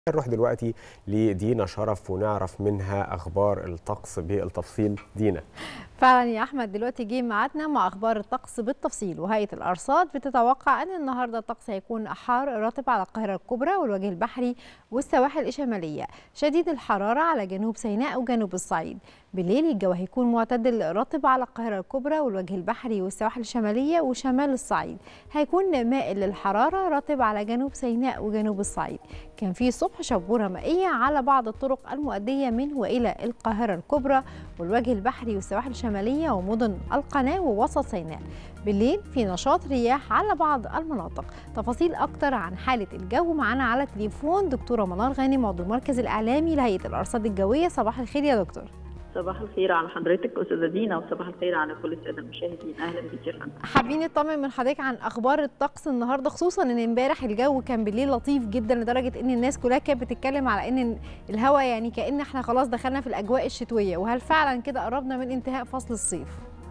نروح دلوقتي لدينا شرف ونعرف منها اخبار الطقس بالتفصيل دينا فعلا يا احمد دلوقتي جه ميعادنا مع اخبار الطقس بالتفصيل وهيئه الارصاد بتتوقع ان النهارده الطقس هيكون حار رطب على القاهره الكبرى والوجه البحري والسواحل الشماليه شديد الحراره على جنوب سيناء وجنوب الصعيد بالليل الجو هيكون معتدل رطب على القاهره الكبرى والوجه البحري والسواحل الشماليه وشمال الصعيد هيكون مائل للحراره رطب على جنوب سيناء وجنوب الصعيد كان في الصبح شبوره مائيه على بعض الطرق المؤديه من والى القاهره الكبرى والوجه البحري والسواحل الشماليه ومدن القناه ووسط سيناء بالليل في نشاط رياح على بعض المناطق تفاصيل اكتر عن حاله الجو معانا على التليفون دكتوره منار غانم عضو المركز الاعلامي لهيئه الارصاد الجويه صباح الخير يا دكتور صباح الخير على حضرتك استاذه دينا وصباح الخير على كل الساده المشاهدين اهلا بيك يا فندم حابين نطمن من حضرتك عن اخبار الطقس النهارده خصوصا ان امبارح الجو كان بالليل لطيف جدا لدرجه ان الناس كلها كانت بتتكلم على ان الهواء يعني كان احنا خلاص دخلنا في الاجواء الشتويه وهل فعلا كده قربنا من انتهاء فصل الصيف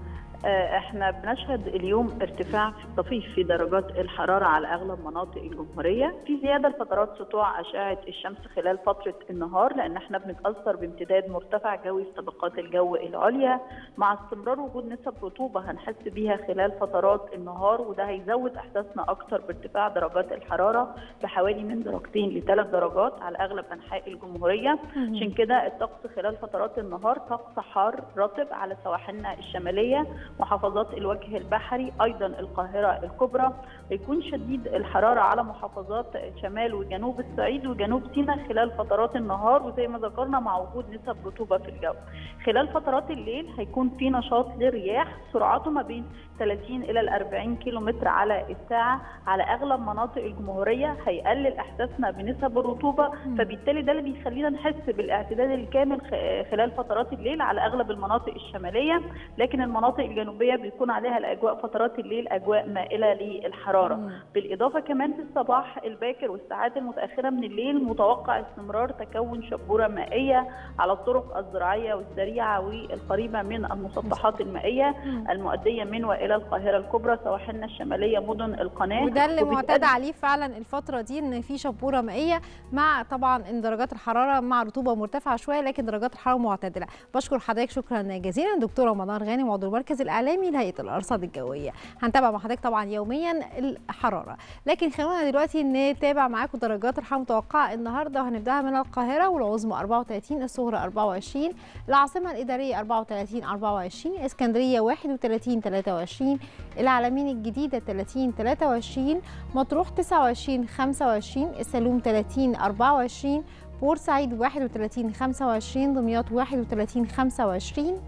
احنا بنشهد اليوم ارتفاع طفيف في درجات الحراره على اغلب مناطق الجمهوريه في زياده لفترات سطوع اشعه الشمس خلال فتره النهار لان احنا بنتاثر بامتداد مرتفع جوي في طبقات الجو العليا مع استمرار وجود نسب رطوبه هنحس بيها خلال فترات النهار وده هيزود احساسنا اكتر بارتفاع درجات الحراره بحوالي من درجتين لثلاث درجات على اغلب انحاء الجمهوريه عشان كده الطقس خلال فترات النهار طقس حار رطب على سواحلنا الشماليه محافظات الوجه البحري ايضا القاهره الكبرى هيكون شديد الحراره على محافظات شمال وجنوب الصعيد وجنوب سيناء خلال فترات النهار وزي ما ذكرنا مع وجود نسب رطوبه في الجو خلال فترات الليل هيكون في نشاط للرياح سرعته ما بين 30 الى 40 كيلو متر على الساعه على اغلب مناطق الجمهوريه هيقلل احساسنا بنسب الرطوبه فبالتالي ده اللي بيخلينا نحس بالاعتدال الكامل خلال فترات الليل على اغلب المناطق الشماليه لكن المناطق الجنوبيه بيكون عليها الاجواء فترات الليل اجواء مائله للحراره مم. بالاضافه كمان في الصباح الباكر والساعات المتاخره من الليل متوقع استمرار تكون شبوره مائيه على الطرق الزراعيه والسريعه والقريبه من المسطحات المائيه مم. المؤديه من والى القاهره الكبرى سواحلنا الشماليه مدن القناه وده اللي معتاد عليه فعلا الفتره دي ان في شبوره مائيه مع طبعا ان درجات الحراره مع رطوبه مرتفعه شويه لكن درجات الحراره معتدله بشكر حضرتك شكرا جزيلا دكتوره منار غانم عضو المركز الاعلامي لهيئه الارصاد الجويه هنتابع مع حضرتك طبعا يوميا الحراره لكن خلونا دلوقتي نتابع معاكم درجات الحراره المتوقعه النهارده وهنبداها من القاهره والعظمى 34 الصغرى 24 العاصمه الاداريه 34 24 اسكندريه 31 23 العلمين الجديده 30 23 مطروح 29 25 السلوم 30 24 بورسعيد 31 25 دمياط 31 25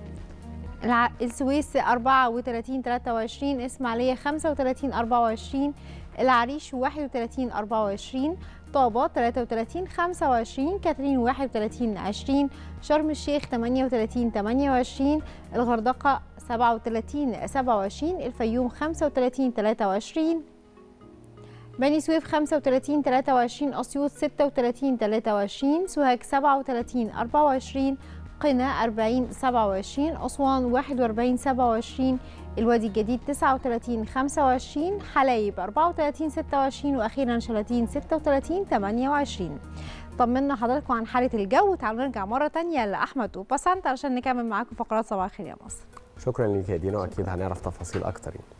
السويس 34 23 اسماعيليه 35 24 العريش 31 24 طابة 33 25 كاترين 31 20 شرم الشيخ 38 28 الغردقة 37 27 الفيوم 35 23 بني سويف 35 23 أسيوط 36 23 سوهاج 37 24 قنا 40 27 أسوان 41 27 الوادي الجديد 39 25 حلايب 34 26 وأخيرا شلاتين 36 28 طمنا حضراتكم عن حالة الجو تعالوا نرجع مرة تانية لأحمد وبسنت علشان نكمل معاكم فقرات صباح الخير يا مصر شكرا لك يا دينا واكيد هنعرف تفاصيل اكتر يعني.